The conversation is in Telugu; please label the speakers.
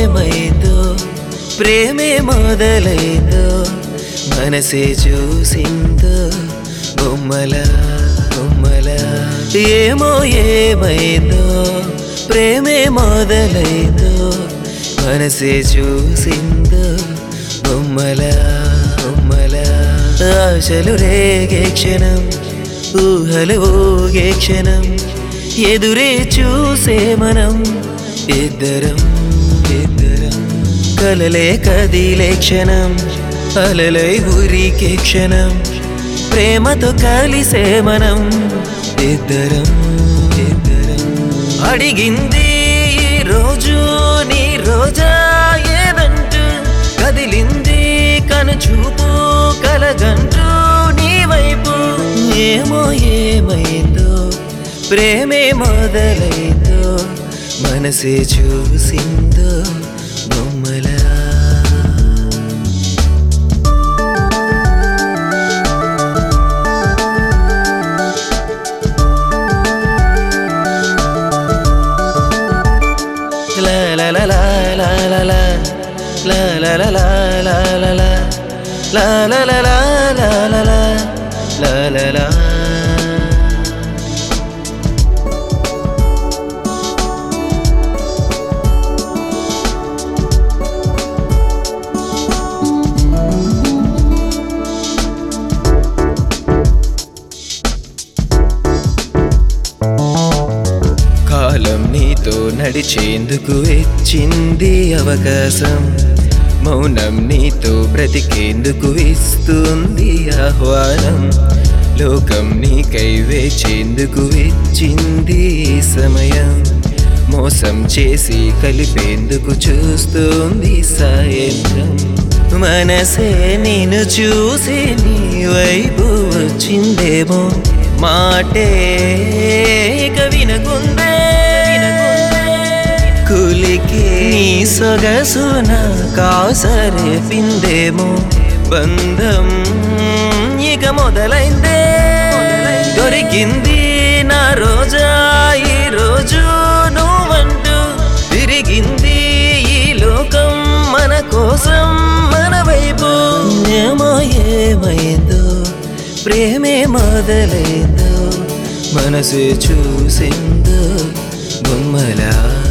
Speaker 1: ఏమైందో ప్రేమే మొదలైందో మనసే చూసిందో బొమ్మల బొమ్మల ఏమో ఏమైందో ప్రేమే మొదలైందో మనసే చూసిందో బొమ్మల బొమ్మల ఆశలు రేగే క్షణం ఊహలు ఊగే క్షణం ఎదురే చూసే మనం ఇద్దరం ఇద్దరం కలలే కదిలే క్షణం అలలై ఊరికే క్షణం ప్రేమతో కలిసే మనం ఇద్దరం ఇద్దరం అడిగింది ఈ రోజు నీ రోజా ఏదంటూ కదిలింది కనుచూపు కలగంటూ నీ వైపు ఏమో ఏమైందో ప్రేమే మొదలైందో మనసే చూసిందో బొమ్మలా La la la la la la la La la la la la la la La la la la la la la La la la కాలం నీతో నడిచేందుకు ఇచ్చింది అవకాశం మౌనం నీతో బ్రతికేందుకు ఇస్తుంది ఆహ్వానం లోకం నీకై వేచేందుకు ఇచ్చింది ఈ సమయం మోసం చేసి కలిపేందుకు చూస్తుంది సాయంత్రం మనసే నేను చూసి నీ వైపు వచ్చిందేమో మాటే ఇక వినకుందే కులికి నీ సొగసు నా కాసరే పిందేమో బంధం ఇక మొదలైందే దొరికింది నా రోజా ఈ రోజు నువ్వంటూ తిరిగింది ఈ లోకం మన కోసం మన వైపు ఏమో ఏమైందో ప్రేమే మొదలైందో మనసు చూసిందో బొమ్మలా